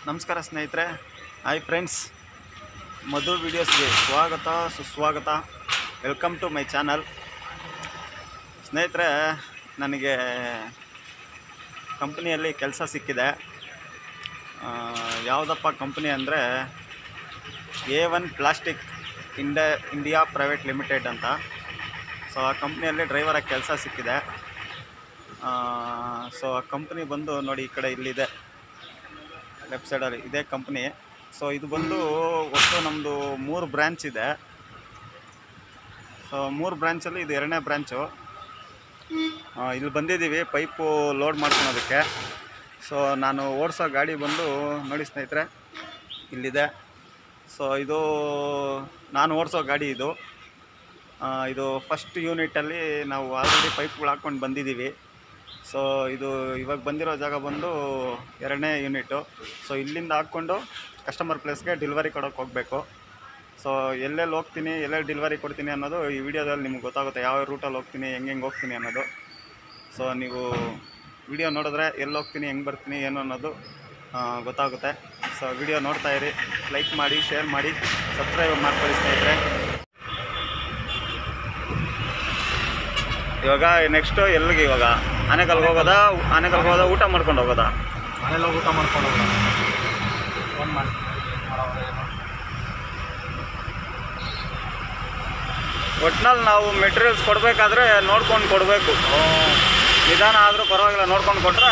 ನಮಸ್ಕಾರ ಸ್ನೇಹಿತರೆ hi friends ಮಧು ವಿಡಿಯೋಸ್ಗೆ ಸ್ವಾಗತ ಸುಸ್ವಾಗತ ವೆಲ್ಕಮ್ ಟು ಮೈ ಚಾನಲ್ ಸ್ನೇಹಿತರೆ ನನಗೆ ಕಂಪ್ನಿಯಲ್ಲಿ ಕೆಲಸ ಸಿಕ್ಕಿದೆ ಆ, ಯಾವುದಪ್ಪ ಕಂಪ್ನಿ ಅಂದರೆ ಎ ಒನ್ ಪ್ಲಾಸ್ಟಿಕ್ ಇಂಡ ಇಂಡಿಯಾ ಪ್ರೈವೇಟ್ ಲಿಮಿಟೆಡ್ ಅಂತ ಸೊ ಆ ಕಂಪ್ನಿಯಲ್ಲಿ ಡ್ರೈವರಾಗಿ ಕೆಲಸ ಸಿಕ್ಕಿದೆ ಸೊ ಆ ಕಂಪ್ನಿ ಬಂದು ನೋಡಿ ಈ ಕಡೆ ಇಲ್ಲಿದೆ ಲೆಫ್ಟ್ ಸೈಡಲ್ಲಿ ಇದೇ ಕಂಪ್ನಿ ಸೊ ಇದು ಬಂದು ಒಟ್ಟು ನಮ್ಮದು ಮೂರು ಬ್ರ್ಯಾಂಚ್ ಇದೆ ಸೊ ಮೂರು ಬ್ರ್ಯಾಂಚಲ್ಲಿ ಇದು ಎರಡನೇ ಬ್ರ್ಯಾಂಚು ಇಲ್ಲಿ ಬಂದಿದ್ದೀವಿ ಪೈಪು ಲೋಡ್ ಮಾಡ್ಕೊಳೋದಕ್ಕೆ ಸೊ ನಾನು ಓಡಿಸೋ ಗಾಡಿ ಬಂದು ನೋಡಿ ಸ್ನೇಹಿತರೆ ಇಲ್ಲಿದೆ ಸೊ ಇದು ನಾನು ಓಡಿಸೋ ಗಾಡಿ ಇದು ಆ, ಇದು ಫಸ್ಟ್ ಯೂನಿಟಲ್ಲಿ ನಾವು ಆಲ್ರೆಡಿ ಪೈಪ್ಗಳು ಹಾಕ್ಕೊಂಡು ಬಂದಿದ್ದೀವಿ ಸೊ ಇದು ಇವಾಗ ಬಂದಿರೋ ಜಾಗ ಬಂದು ಎರಡನೇ ಯೂನಿಟು ಸೊ ಇಲ್ಲಿಂದ ಹಾಕ್ಕೊಂಡು ಕಸ್ಟಮರ್ ಪ್ಲೇಸ್ಗೆ ಡೆಲಿವರಿ ಕೊಡೋಕೆ ಹೋಗಬೇಕು ಸೊ ಎಲ್ಲೆಲ್ಲಿ ಹೋಗ್ತೀನಿ ಎಲ್ಲೆಲ್ಲಿ ಡೆಲಿವರಿ ಕೊಡ್ತೀನಿ ಅನ್ನೋದು ಈ ವಿಡಿಯೋದಲ್ಲಿ ನಿಮ್ಗೆ ಗೊತ್ತಾಗುತ್ತೆ ಯಾವ ರೂಟಲ್ಲಿ ಹೋಗ್ತೀನಿ ಹೆಂಗೆ ಹೆಂಗೆ ಹೋಗ್ತೀನಿ ಅನ್ನೋದು ಸೊ ನೀವು ವಿಡಿಯೋ ನೋಡಿದ್ರೆ ಎಲ್ಲಿ ಹೋಗ್ತೀನಿ ಹೆಂಗೆ ಬರ್ತೀನಿ ಏನು ಅನ್ನೋದು ಆ, ಗೊತ್ತಾಗುತ್ತೆ ಸೊ ವಿಡಿಯೋ ನೋಡ್ತಾ ಇರಿ ಲೈಕ್ ಮಾಡಿ ಶೇರ್ ಮಾಡಿ ಸಬ್ಸ್ಕ್ರೈಬ್ ಮಾಡ್ಕೊಳ್ಳಿ ಸ್ನೇಹಿತರೆ ಇವಾಗ ನೆಕ್ಸ್ಟು ಎಲ್ಲಿಗೆ ಇವಾಗ ಆನೆಕಲ್ಗೆ ಹೋಗೋದಾ ಆನೆಕಲ್ಗೆ ಹೋಗೋದಾ ಊಟ ಮಾಡ್ಕೊಂಡು ಹೋಗೋದಾ ಮನೇಲಿ ಹೋಗಿ ಊಟ ಮಾಡ್ಕೊಂಡು ಹೋಗೋಣ ಫೋನ್ ಮಾಡಿ ಒಟ್ನಲ್ಲಿ ನಾವು ಮೆಟೀರಿಯಲ್ಸ್ ಕೊಡಬೇಕಾದ್ರೆ ನೋಡ್ಕೊಂಡು ಕೊಡಬೇಕು ನಿಧಾನ ಆದರೂ ಪರವಾಗಿಲ್ಲ ನೋಡ್ಕೊಂಡು ಕೊಟ್ಟರೆ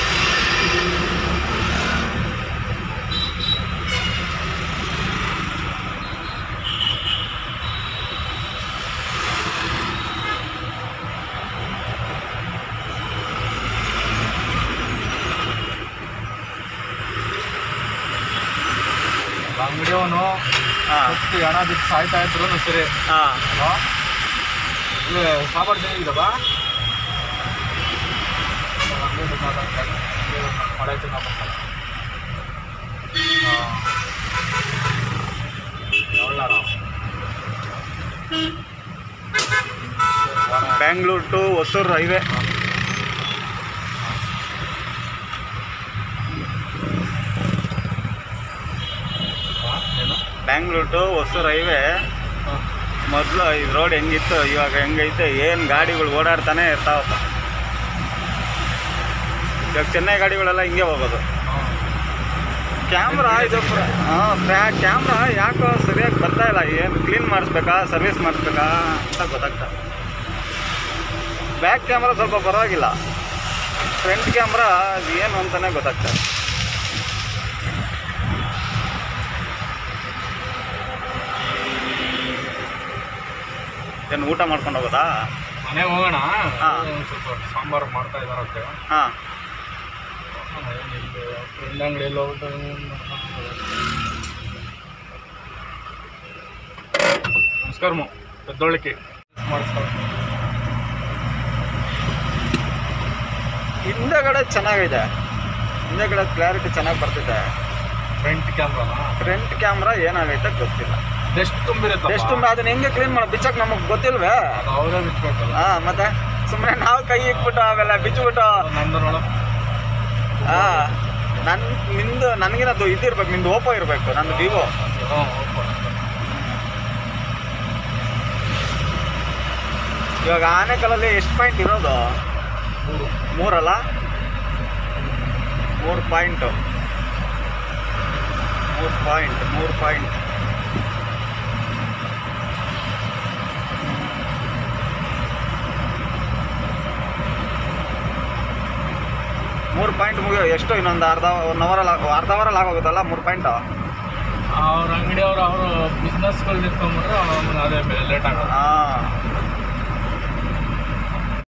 ಅಂಗಡಿಯವನು ಹಾಂ ಹೊತ್ತು ಹಣ ಬಿಟ್ಟು ಸಾಯ್ತಾ ಇದ್ರು ಸರಿ ಹಾಂ ಹಲೋ ಇಲ್ಲಿ ಸಾಂಬಾರು ಚೆನ್ನಾಗಿದವ ಮಾಡಾಯ್ತು ನಾವು ಎಳ್ಳಾರ Bangalore to Hosur highway Bangalore to Hosur highway ಮೊದಲು ಈ ರೋಡ್ ಹೆಂಗಿತ್ತು ಇವಾಗ ಹೆಂಗೈತೆ ಏನು ಗಾಡಿಗಳು ಓಡಾಡ್ತಾನೆ ಇರ್ತಾವಪ್ಪ ಇವಾಗ ಚೆನ್ನೈ ಗಾಡಿಗಳೆಲ್ಲ ಹಿಂಗೆ ಹೋಗೋದು ಕ್ಯಾಮ್ರಾ ಇದು ಹಾಂ ಕ್ಯಾಮ್ರಾ ಯಾಕೋ ಸರಿಯಾಗಿ ಬರ್ತಾ ಇಲ್ಲ ಏನು ಕ್ಲೀನ್ ಮಾಡಿಸ್ಬೇಕಾ ಸರ್ವಿಸ್ ಮಾಡಿಸ್ಬೇಕಾ ಅಂತ ಗೊತ್ತಾಗ್ತಾ ಬ್ಯಾಕ್ ಕ್ಯಾಮ್ರಾ ಸ್ವಲ್ಪ ಪರವಾಗಿಲ್ಲ ಫ್ರಂಟ್ ಕ್ಯಾಮ್ರಾ ಅದು ಏನು ಅಂತಲೇ ಗೊತ್ತಾಗ್ತಾ ಇಲ್ಲ. ಏನು ಊಟ ಮಾಡ್ಕೊಂಡು ಹೋಗೋದಾ ಮನೆಗೆ ಹೋಗೋಣ ಹಾ. ಒಂದ್ ಸ್ವಲ್ಪ ಸಾಂಬಾರು ಮಾಡ್ತಾ ಇದಾರಂತೆ ಹಾಂ ಫ್ರೆಂಡ್ ಅಂಗಡಿಯಲ್ಲಿ ಹೋಗ್ಬಿಟ್ಟು ನಮಸ್ಕಾರ ಮು ಪೆದ್ದೋಳಿಕೆ ಮಾಡಿಸ್ತಾರೆ ಹಿಂದೆಗಡೆ ಚೆನ್ನಾಗಿದೆ ಹಿಂದೆಗಡೆ ಕ್ಲಾರಿಟಿ ಚೆನ್ನಾಗಿ ಬರ್ತಿದೆ ಫ್ರಂಟ್ ಕ್ಯಾಮ್ರಾನ ಫ್ರಂಟ್ ಕ್ಯಾಮ್ರಾ ಏನಾಗೈತೆ ಗೊತ್ತಿಲ್ಲ ಎಷ್ಟು ತುಂಬಿರುತ್ತೆ ಎಷ್ಟು ಅದನ್ನ ಹೆಂಗೆ ಕ್ಲೀನ್ ಮಾಡೋ ಬಿಚ್ಚಕ್ಕೆ ನಮಗೆ ಗೊತ್ತಿಲ್ವೇ ಅದು ಅವರೇ ಬಿಚ್ಬೇಕಲ್ಲ ಹಾಂ ಮತ್ತೆ ಸುಮ್ಮನೆ ನಾವು ಕೈ ಇಕ್ಬಿಟ್ಟು ಅವೆಲ್ಲ ಬಿಚ್ಚಿಬಿಟ್ಟು ನಂದು ನೋಡ ಹಾಂ ನನ್ನ ನಿಂದು ನನಗಿನದು ಇದಿರ್ಬೇಕು ನಿಂದು ಓಪೋ ಇರಬೇಕು ನಂದು ವಿವೋ ಇವಾಗ ಆನೆಕಲ್ಲಲ್ಲಿ ಎಷ್ಟು ಪಾಯಿಂಟ್ ಇರೋದು ಮೂರಲ್ಲ ಮೂರು ಪಾಯಿಂಟು ಮೂರು ಪಾಯಿಂಟ್ ಮೂರು ಪಾಯಿಂಟ್ ಮೂರು ಪಾಯಿಂಟ್ ಮುಗಿಯೋ ಎಷ್ಟು ಇನ್ನೊಂದು ಅರ್ಧ ಒನ್ ಅವರಲ್ಲಿ ಅರ್ಧ ಅವರಲ್ಲಿ ಆಗೋಗುತ್ತಲ್ಲ ಮೂರು ಪಾಯಿಂಟು ಅವ್ರ ಅಂಗಡಿಯವರು ಅವರು ಬಿಸ್ನೆಸ್ಗಳು ನಿಂತ್ಕೊಂಡ್ಬಿಟ್ರೆ ಅವ್ನು ಅದೇ ಲೇಟ್ ಆಗೋದು ಹಾಂ